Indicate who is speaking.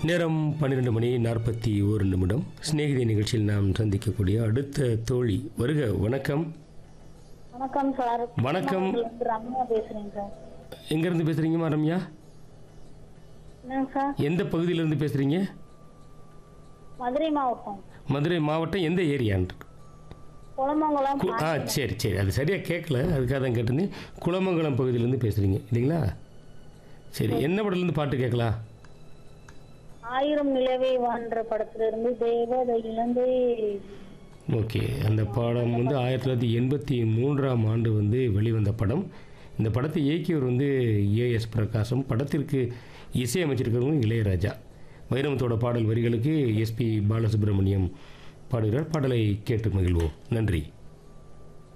Speaker 1: நேரம் பன்னிரெண்டு மணி நாற்பத்தி ஒரு நிமிடம் சிநேகிதி நிகழ்ச்சியில் நாம் சந்திக்கக்கூடிய அடுத்த தோழி வருக வணக்கம்
Speaker 2: வணக்கம் சார்
Speaker 1: வணக்கம்.
Speaker 2: இருந்து ரம்யா பேசுறேங்க சார்
Speaker 1: எங்கேருந்து பேசுகிறீங்கம்மா ரம்யா
Speaker 2: என்னங்க சார்
Speaker 1: எந்த பகுதியிலேருந்து பேசுகிறீங்க
Speaker 2: மதுரை மாவட்டம்
Speaker 1: மதுரை மாவட்டம் எந்த ஏரியான்னு
Speaker 2: குளமங்கலம்
Speaker 1: கு- ஆ சரி சரி அது சரியாக கேட்கல அதுக்காக தான் கேட்டிருந்தேன் குளமங்கலம் பகுதியிலேருந்து பேசுகிறீங்க இல்லைங்களா சரி என்ன படத்துலேருந்து பாட்டு கேட்கலாம்
Speaker 2: ஆயிரம் நிலவே வான்ற படத்துல இருந்து தேவதையிலிருந்து
Speaker 1: ஓகே அந்த படம் வந்து ஆயிரத்தி தொள்ளாயிரத்தி எண்பத்தி மூன்றாம் ஆண்டு வந்து வெளிவந்த படம் இந்த படத்தை இயக்கியவர் வந்து ஏஎஸ் பிரகாசம் படத்திற்கு இசையமைச்சிருக்கிறவங்க இளையராஜா வைரமுத்தோட பாடல் வரிகளுக்கு எஸ்பி பாலசுப்ரமணியம் பாடுகிறார் பாடலை கேட்டு மகிழ்வோம் நன்றி